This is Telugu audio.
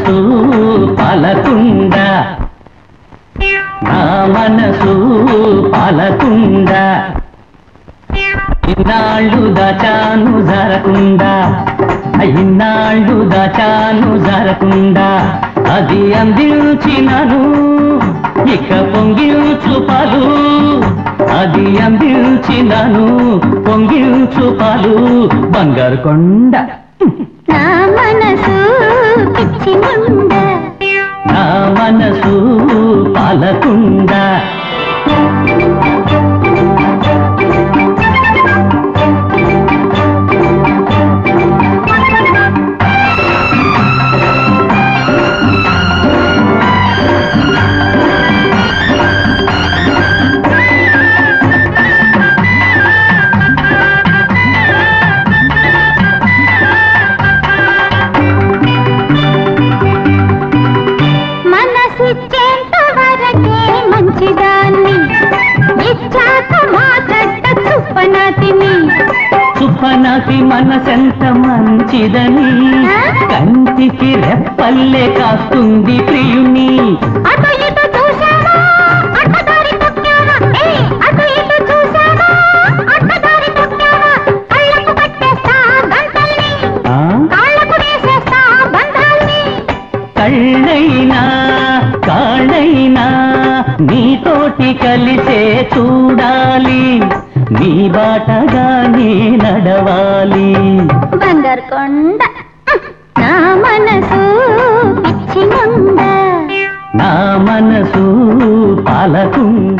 మనసు పాలకుండ నా మనసు పాలకుండ ఇన్నాళ్ళు దాచాను జరకుండా ఇన్నాళ్ళు దాచాను జరకుండా అది అందించినను ఇక పొంగిల్చు పాలు అది అందించినను పొంగిల్చు పాలు బంగారు కొండ నా మనసు పిచ్చి ముండ నా మనసు పాలకుండ మనసిచ్చేంత వరకే మంచిదాన్ని ఇచ్చాక మాట్లాడ చుప్పనాతిని సుపనతి మనసెంత మంచిదని కంటికి రెప్పల్లే కాస్తుంది ప్రియుని అటు ఇటు చూసావా అడ్డదారి తొక్కావా ఏ అటు ఇటు చూసావా అడ్డదారి తొక్కావా కళ్ళకు కట్టేస్తా గంటల్ని ఆ? కాళ్ళకు వేసేస్తా బంధాల్ని కళ్ళైనా కాళ్ళైనా నీతోటి కలిసే చూడాలి నీ బాటగానే నడవాలి బంగారు కొండ నా మనసు పిచ్చి ముండ నా మనసు పాలకుండ